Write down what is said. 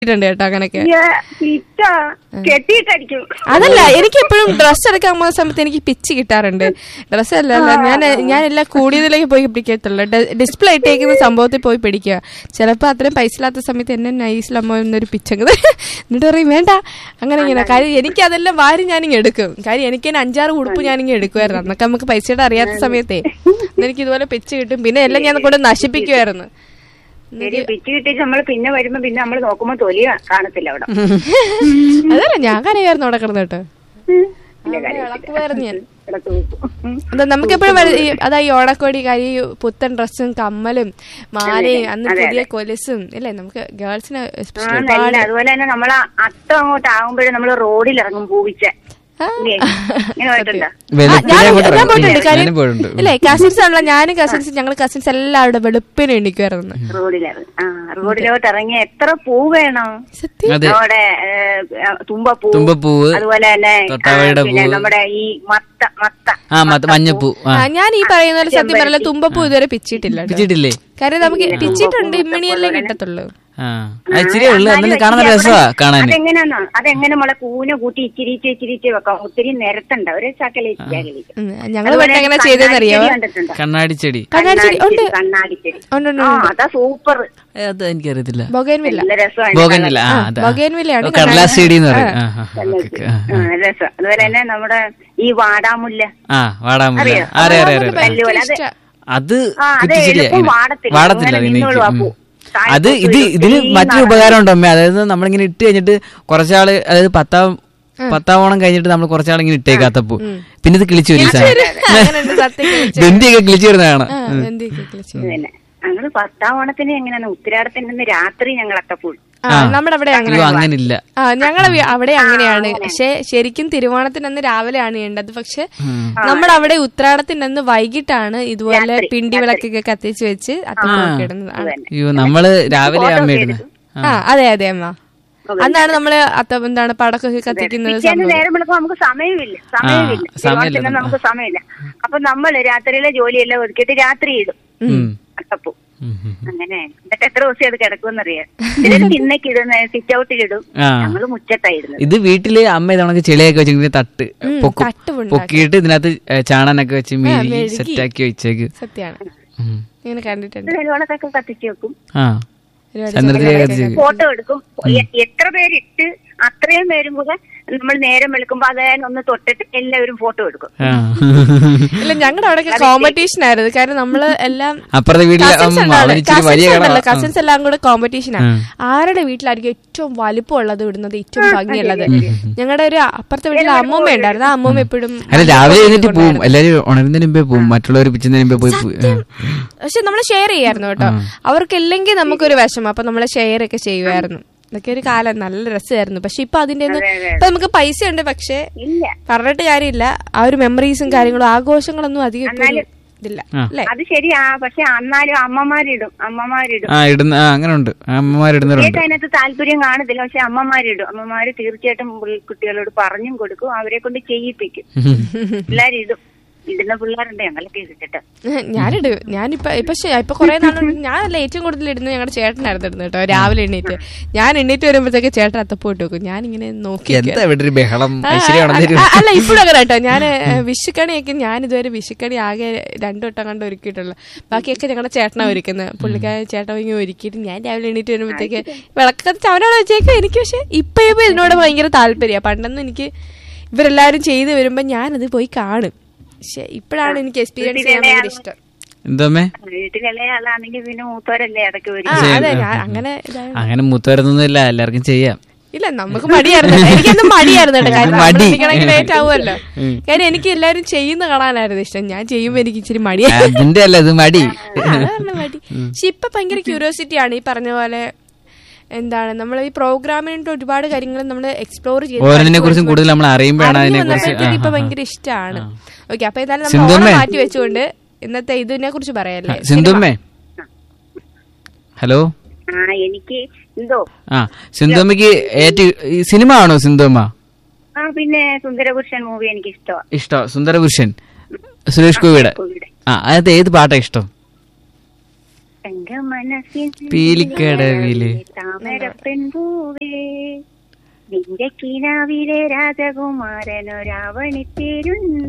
ണ്ട് കേട്ടോ അങ്ങനൊക്കെ പിച്ച കെട്ടിയിട്ടടിക്കും അതല്ല എനിക്ക് എപ്പോഴും ഡ്രസ്സ് എടുക്കാൻ പോകുന്ന സമയത്ത് എനിക്ക് പിച്ച് കിട്ടാറുണ്ട് ഡ്രസ്സ് അല്ല അല്ല ഞാൻ ഞാൻ എല്ലാം കൂടിയതിലേക്ക് പോയി പിടിക്കത്തുള്ളൂ ഡിസ്പ്ലേ ഇട്ടേക്കുന്ന സംഭവത്തിൽ പോയി പിടിക്കുക ചിലപ്പോൾ അത്രയും പൈസ ഇല്ലാത്ത സമയത്ത് എന്നെ നൈസിലമ്മ എന്നൊരു പിച്ചങ്ങത് എന്നിട്ട് പറയും വേണ്ട അങ്ങനെ ഇങ്ങനെ കാര്യം എനിക്ക് അതെല്ലാം വാരി ഞാനിങ്ങ് എടുക്കും കാര്യം എനിക്ക് തന്നെ അഞ്ചാറ് ഉടുപ്പ് ഞാനിങ്ങ് എടുക്കുമായിരുന്നു അന്നൊക്കെ നമുക്ക് പൈസയുടെ അറിയാത്ത സമയത്തേ എനിക്ക് ഇതുപോലെ പിച്ച് കിട്ടും പിന്നെ എല്ലാം ഞാൻ കൊണ്ട് നശിപ്പിക്കുമായിരുന്നു ശരി പിച്ച് കിട്ടിയിട്ട് നമ്മൾ പിന്നെ വരുമ്പോ പിന്നെ നമ്മൾ നോക്കുമ്പോ തൊലി കാണത്തില്ല അവിടെ അതല്ല ഞാൻ കരയായിരുന്നു അവിടെ കിടന്നു കേട്ടോ ഇല്ല, കാര്യമില്ല. ഇളക്കുമായിരുന്നു ഞാൻ കിടത്ത് വെക്കും. ഉം. എന്താ നമുക്കെപ്പോഴും അതാ ഈ ഓണക്കോടി കരി പുത്തൻ ഡ്രസ്സും കമ്മലും മാലയും അന്ന് പുതിയ കൊലസും ഇല്ലേ നമുക്ക് ഗേൾസിന് ആ, എസ്പെഷ്യലി നല്ല അതുപോലെ തന്നെ നമ്മളെ അത്തം അങ്ങോട്ട് ആകുമ്പോഴേ നമ്മള് റോഡിൽ ഇറങ്ങും പൂവിച്ച ഇല്ലേ? ഇങ്ങനെ പോയിട്ടുണ്ടോ വെളുപ്പിനെ അങ്ങോട്ട് ഇറങ്ങും. പോയിട്ടുണ്ട് കാര്യം ഞാനും പോയിട്ടുണ്ട് ഇല്ലേ കസിൻസ് ആണല്ലോ ഞാനും കസിൻസ് ഞങ്ങൾ കസിൻസ് എല്ലാവരുടെ വെളുപ്പിനെ എണ്ണിക്കുമായിരുന്നു റോഡിലിറങ്ങും ആ റോഡിലോട്ട് ഇറങ്ങി എത്ര പൂ വേണം സത്യം അതെ നമ്മുടെ ഏ, തുമ്പപ്പൂ തുമ്പപ്പൂവ് അതുപോലെ തന്നെ ആ, തൊട്ടാവാടിയുടെ പിന്നെ പൂവ്. നമ്മുടെ ഈ മത്ത മത്ത ആ മത്ത മഞ്ഞപ്പൂ ആ ആ, ഞാൻ ഈ പറയുന്ന പോലെ സത്യം പറയല തുമ്പപ്പൂ ഇതുവരെ പിച്ചിട്ടില്ല കേട്ടോ. പിച്ചിട്ടില്ലേ കാര്യം നമുക്ക് പിച്ചിട്ടുണ്ട് ഇമ്മിണിയല്ലേ കിട്ടത്തുള്ളൂ ആ അത് ഇച്ചിരി ഉള്ളു എന്നാലും കാണാൻ നല്ല രസമാ കാണാന് അതെങ്ങനെയാണോ അതെങ്ങനെ നമ്മളെ കൂന കൂട്ടി ഇച്ചിരിച്ച് ഇച്ചിരിച്ച് വെക്കാം ഒത്തിരി നിരത്തണ്ട ഒരു ചക്കലേച്ച് ചകലേച്ച് ഉം, ഞങ്ങള് വീട്ടിൽ എങ്ങനെ ചെയ്തെന്നറിയോ കണ്ടിട്ടുണ്ടോ കണ്ണാടി ചെടി കണ്ണാടി ചെടി ഉണ്ട് കണ്ണാടിച്ചെടി ഉണ്ട് ഉണ്ട് ആ അതാ സൂപ്പർ ഏ, അത് എനിക്കറിയത്തില്ല ബൊഗൈൻവില്ല നല്ല രസമാണ് ബോഗനില്ല ആ അതാ ബൊഗൈൻവില്ലയാണ് ഓ, കടലാസ് ചെടി എന്ന് പറയും ആ, ആ, ആ, ഓക്കേ, ഓക്കേ, ആ, ആ, രസം അതുപോലെ തന്നെ നമ്മുടെ ഈ വാടാമുല്ല ആ വാടാമുല്ല അറിയോ? അറിയാം അറിയാം അറിയാം വലിയ പോലെ അത് അത് ആ, അത് കുറ്റിച്ചെടിയാ എളുപ്പം ഇങ്ങനെ. വാടത്തില്ല. വാടത്തില്ല അങ്ങനെ അതിന് നിന്നോളും ആ പൂ. ഉം. താഴെ അത് പോയി ഇത് ഒരു ഇതിന് green മറ്റൊരു കളർ. ഉപകാരം ഉണ്ടോ അമ്മ അതായത് നമ്മളിങ്ങനെ ഇട്ട് കഴിഞ്ഞിട്ട് കുറച്ചാള് അതായത് പത്താം പത്താം ഓണം കഴിഞ്ഞിട്ട് നമ്മൾ കുറച്ചാൾ ഇങ്ങനെ ഇട്ടേക്കാത്തപ്പൂ പിന്നെ ഇത് കിളിച്ചു വരും ഈ സാധനം. അങ്ങനെയുണ്ട് സത്യം കിളിച്ച്. ബന്ധിയൊക്കെ കിളിച്ചു വരുന്നതാണ് ആ, എന്തൊക്കെ കിളിച്ച്. പിന്നെ ഞങ്ങള് പത്താം ഓണത്തിന് എങ്ങനെയാണ് ഉത്തരാടത്തിന്റെ അന്ന് രാത്രി ഞങ്ങൾ അത്തപ്പൂ ആ നമ്മുടെ അവിടെ അങ്ങനെ അയ്യോ അങ്ങനില്ല ആ ഞങ്ങളെ വി- അവിടെ അങ്ങനെയാണ് പക്ഷെ ശരിക്കും തിരുവോണത്തിന്റെ അന്ന് രാവിലെയാണ് ചെയ്യേണ്ടത് പക്ഷെ നമ്മുടെ അവിടെ ഉത്രാടത്തിന്റെ അന്ന് വൈകിട്ടാണ് ഇതുപോലെ പിണ്ടി വിളക്കൊക്കെ കത്തിച്ച് വെച്ച് അത്തപ്പൂക്കെ ഇടുന്നത് ആണ്. അയ്യോ നമ്മള് രാവിലെ അമ്മ ഇടുന്നത് ആ അതെ അതെ അമ്മ അന്നാണ് നമ്മള് അത്ത എന്താണ് പടക്കൊക്കെ കത്തിക്കുന്നത് പിറ്റേന്ന് നേരം വിളിക്കുമ്പോ നമുക്ക് സമയമില്ല സമയമില്ല സമയമില്ല. തിരുവോണത്തിന് നമുക്ക് സമയമില്ല അപ്പൊ നമ്മൾ രാത്രിയിലെ ജോലിയെല്ലാം ഒതുക്കിയിട്ട് രാത്രി ഇടും ഉം. അത്തപ്പൂ ഉം, ഉം. അങ്ങനെ എന്നിട്ട് എത്ര ദിവസം അത് കിടക്കുമെന്നറിയാം ചിലർ തിന്നയ്ക്ക് ഇടുന്ന സിറ്റ് ഔട്ടിലിടും ആ ഞങ്ങള് മുറ്റത്തായിരുന്നു ഇത് വീട്ടില് അമ്മ ഇതണക്ക് ചെളിയൊക്കെ വെച്ചിങ്ങനെ തട്ട് പൊക്കും തട്ട് ഉണ്ടാക്കി. പൊക്കിയിട്ട് ഇതിനകത്ത് ഏ, ചാണനൊക്കെ വെച്ച് മെഴുകി മെഴുകി. സെറ്റാക്കി വെച്ചേക്ക് സത്യമാണ് ഉം. ഇങ്ങനെ കണ്ടിട്ടുണ്ട് നിലവിളക്കൊക്കെ കത്തിച്ച് വെക്കും ആ ഒരുപാട് ചന്ദ്രത്തിലെ കത്തിച്ചേക്ക് ഫോട്ടോ എടുക്കും എ- എത്ര പേരിട്ട് അത്രയും പേരും കൂടെ നമ്മൾ നേരം വെളുക്കുമ്പോ അത് ഒന്ന് തൊട്ടിട്ട് എല്ലാവരും ഫോട്ടോ എടുക്കും ആ. ഇല്ല ഞങ്ങളുടെ അവിടെയൊക്കെ കോമ്പറ്റീഷൻ ആയിരുന്നു കാരണം നമ്മള് എല്ലാം അപ്പുറത്തെ വീട്ടിലെ അമ്മ അവരിച്ചിരി വലിയ കട കസിൻസ് എല്ലാം കൂടെ കോമ്പറ്റീഷൻ ആണ് ആരുടെ വീട്ടിലായിരിക്കും ഏറ്റവും വലിപ്പമുള്ളത് ഇടുന്നത് ഏറ്റവും ഭംഗിയുള്ളത് ഞങ്ങളുടെ ഒരു അപ്പുറത്തെ വീട്ടിൽ അമ്മൂമ്മ ഉണ്ടായിരുന്നു ആ അമ്മൂമ്മ എപ്പോഴും അല്ല രാവിലെ എഴുന്നേറ്റ് പോവും എല്ലാരും ഉണരുന്നതിന് മുമ്പേ പോവും മറ്റുള്ളവർ പിച്ചുന്നതിന് മുമ്പേ പോയി പോ- ആ. പക്ഷെ നമ്മൾ ഷെയർ ചെയ്യായിരുന്നു കേട്ടോ അവർക്കില്ലെങ്കിൽ നമുക്കൊരു വിഷമം അപ്പൊ നമ്മൾ ഷെയർ ഒക്കെ ചെയ്യുമായിരുന്നു ഇതൊക്കെ ഒരു കാലം നല്ല രസമായിരുന്നു പക്ഷെ ഇപ്പൊ അതിന്റെ ഒന്നും ഇപ്പൊ നമുക്ക് പൈസ ഉണ്ട് പക്ഷെ ഇല്ല പറഞ്ഞിട്ട് കാര്യമില്ല ആ ഒരു മെമ്മറീസും കാര്യങ്ങളും ആഘോഷങ്ങളൊന്നും അധികം ഇപ്പൊ ഒരു ഇതില്ല ആ. അല്ലേ അത് ശരിയാ പക്ഷെ എന്നാലും അമ്മമാരിടും അമ്മമാരിടും ആ ഇടുന്ന ആ അങ്ങനെ ഉണ്ട് അമ്മമാരിടുന്നവരുണ്ട് കുട്ടികൾക്ക് അതിനകത്ത് താല്പര്യം കാണത്തില്ല പക്ഷെ അമ്മമാരിടും അമ്മമാര് തീർച്ചയായിട്ടും പുള്ളി- കുട്ടികളോട് പറഞ്ഞും കൊടുക്കും അവരെ കൊണ്ട് ചെയ്യിപ്പിക്കും പിള്ളേരിടും ഇടുന്ന പിള്ളേരുണ്ട് ഞങ്ങളൊക്കെ ഇട്ടിട്ട് ഞാനിട് ഞാനിപ്പോ ഇപ്പൊ ശ- ഇപ്പൊ കുറെ നാളുകൊണ്ട് ഞാനല്ല ഏറ്റവും കൂടുതൽ ഇടുന്നത് ഞങ്ങളുടെ ചേട്ടനായിരുന്നു ഇടുന്നത് കേട്ടോ രാവിലെ എണ്ണീറ്റ് ഞാൻ എണ്ണീറ്റ് വരുമ്പോഴത്തേക്ക് ചേട്ടൻ അത്തപ്പോട്ട് വെക്കും ഞാൻ ഇങ്ങനെ നോക്കി എന്താ ഇവിടെ ഒരു ബഹളം ആ, ഐശ്വര്യ അല്ല ഉണർന്നിരുന്നു അല്ല, ഇപ്പോഴും അങ്ങനെ കേട്ടോ ഞാൻ വിഷുക്കണിയൊക്കെ ഞാൻ ഇതുവരെ വിഷുക്കണി ആകെ രണ്ടു വട്ടം കണ്ട് ഒരുക്കിയിട്ടുള്ളു ബാക്കിയൊക്കെ ഞങ്ങളുടെ ചേട്ടനാ ഒരുക്കുന്നത് പുള്ളിക്കാരൻ ചേട്ടൻ ഇങ്ങനെ ഒരുക്കിയിട്ട് ഞാൻ രാവിലെ എണീറ്റ് വരുമ്പോഴത്തേക്ക് വിളക്ക് കത്തിച്ച് അവനോട് വെച്ചേക്കും എനിക്ക് പക്ഷെ ഇപ്പൊ ഇപ്പൊ ഇതിനോട് ഭയങ്കര താല്പര്യമാണ് പണ്ടൊന്നും എനിക്ക് ഇവരെല്ലാരും ചെയ്ത് വരുമ്പോ ഞാനത് പോയി കാണും പക്ഷെ ഇപ്പോഴാണ് എനിക്ക് എക്സ്പീരിയൻസ് ചെയ്യാൻ ഭയങ്കര ഇഷ്ടം എന്തോമ്മേ വീട്ടിലെ ആളാണെങ്കിൽ പിന്നെ മൂത്തോരല്ലേ അതൊക്കെ ഒരു ആ അതെ ഞാൻ അങ്ങനെ ഇതായത് അങ്ങനെ മൂത്തവരൊന്നുമില്ല എല്ലാവർക്കും ചെയ്യാം ഇല്ല നമുക്ക് മടിയായിരുന്നു എനിക്കൊന്നും മടിയായിരുന്നു കേട്ടോ കാര്യം മടി. നമ്മൾ ലേറ്റ് ആവുമല്ലോ കാര്യം എനിക്ക് എല്ലാവരും ചെയ്യുന്ന കാണാനായിരുന്നു ഇഷ്ടം ഞാൻ ചെയ്യുമ്പോ എനിക്ക് ഇച്ചിരി മടിയാ അതിന്റെ അല്ല ഇത് മടി അതാണ് മടി പക്ഷെ ഇപ്പൊ ഭയങ്കര ക്യൂരിയോസിറ്റി ആണ് ഈ പറഞ്ഞ പോലെ എന്താണ് നമ്മൾ ഈ പ്രോഗ്രാമിന്റെ ഒരുപാട് കാര്യങ്ങൾ നമ്മൾ എക്സ്പ്ലോർ ഓരോന്നിനെ കുറിച്ചും കൂടുതൽ നമ്മൾ അറിയുമ്പോഴാണ് അതിനെ കുറിച്ച് ഇപ്പൊ ഭയങ്കര ഇഷ്ടമാണ് ഓക്കെ അപ്പൊ ഏതായാലും നമ്മൾ സിന്ധുമ്മേ. ഓണം മാറ്റി വെച്ചുകൊണ്ട് ഇന്നത്തെ ഇതിനെ കുറിച്ച് പറയല്ലേ സിന്ധുമ്മേ ഹലോ ആ എനിക്ക് എന്തോ ആ സിന്ധുമ്മക്ക് ഏറ്റവും ഈ സിനിമ ആണോ സിന്ധുമ്മ ആ പിന്നെ സുന്ദരപുരുഷൻ മൂവി എനിക്ക് ഇഷ്ടമാണ് ഇഷ്ടം സുന്ദരപുരുഷൻ സുരേഷ് ഗോപിയുടെ ആ അതിനകത്ത് ഏത് പാട്ടാ ഇഷ്ടം തങ്ക മനസ്സിൻ പീലിക്കടവില് താമര പെൺപൂവേ നിന്റെ കിനാവിലെ രാജകുമാരനോ രാവണിത്തേരുണ്ട്